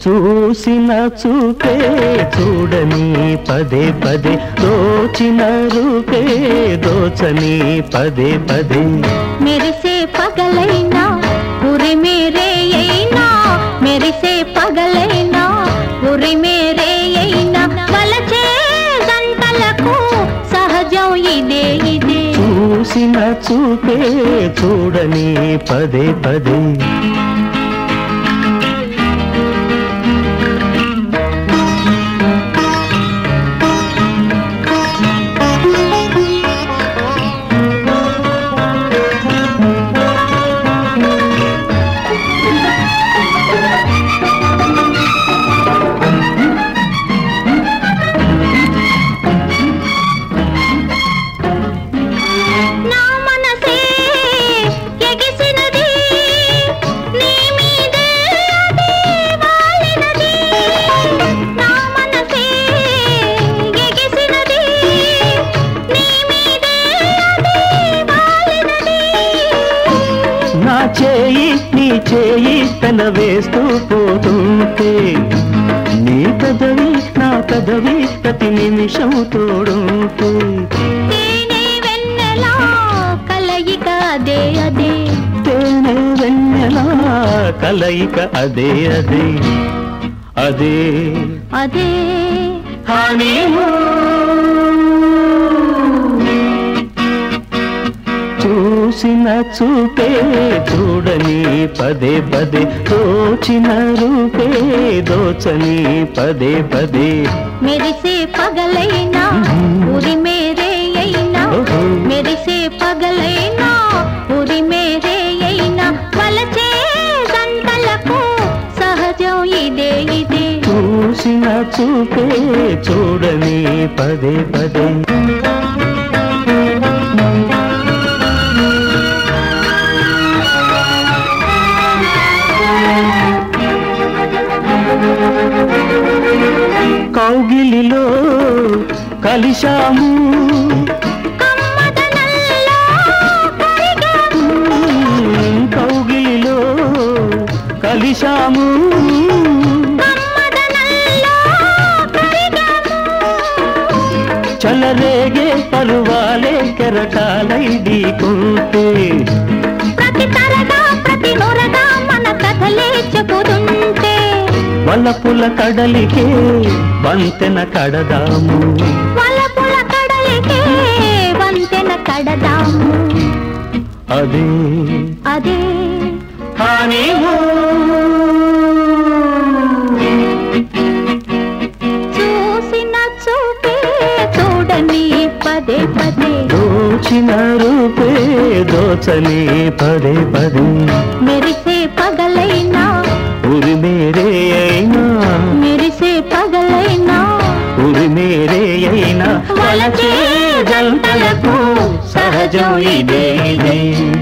చూసిన చూపే చూడని పదే పదే దోచిన రూపే దోచని పదే పదే మెరిసే పగలైనా ఉరి మేరే అయినా మెరిసే పగలైనా ఉరి మేరే అయినా వలచే గంటలకు సహజం ఇదే ఇదే చూసిన చూపే చూడని పదే పదే నా మనసే ఎగిసినది నీ మీదే అదే వాలినది నా మనసే ఎగిసినది నీ మీదే అదే వాలినది నా చేయి నీ చేయి తన వేస్తూ పోతుంటే నీ కదవి నా కదవి ప్రతి నిమిషం తోడుంటే తేనె వెన్నెలా కలయిక అదే అదే తేనె వెన్నెల కలయిక అదే అదే అదే అదే చూసిన చూపే చూడని పదే పదే దోచిన రూపే దోచని పదే పదే మెరిసే పగలైనా ఉరి మేరే అయినా ఓహో. మెరిసే పగలైనా ఉరి మేరే అయినా వలచే గంటలకు సహజం ఇదే ఇదే చూసిన చూపే చూడని పదే పదే కౌగిలిలో కలిశాము కమ్మదనల్లా కరిగాము కౌగిలిలో కలిశాము కమ్మదనల్లా కరిగాము చలరేగే పరువాలే కెరటాలై ఢీకుంటే ప్రతి తరగా ప్రతి నొరగా మన కథలే చెబుతుంటే వలపుల కడలికే వంతెన కడదాము వలపుల కడలికే వంతెన కడదాము అదే అదే చూసిన చూపే చూడని పదే పదే దోచిన రూపే దోచని పదే పదే మెరిసే పగలైనా ఉరి మేరే అయినా మెరిసే పగలైనా ఉరి మేరే అయినా వలచే జంటలకు సహజం ఇదే ఇదే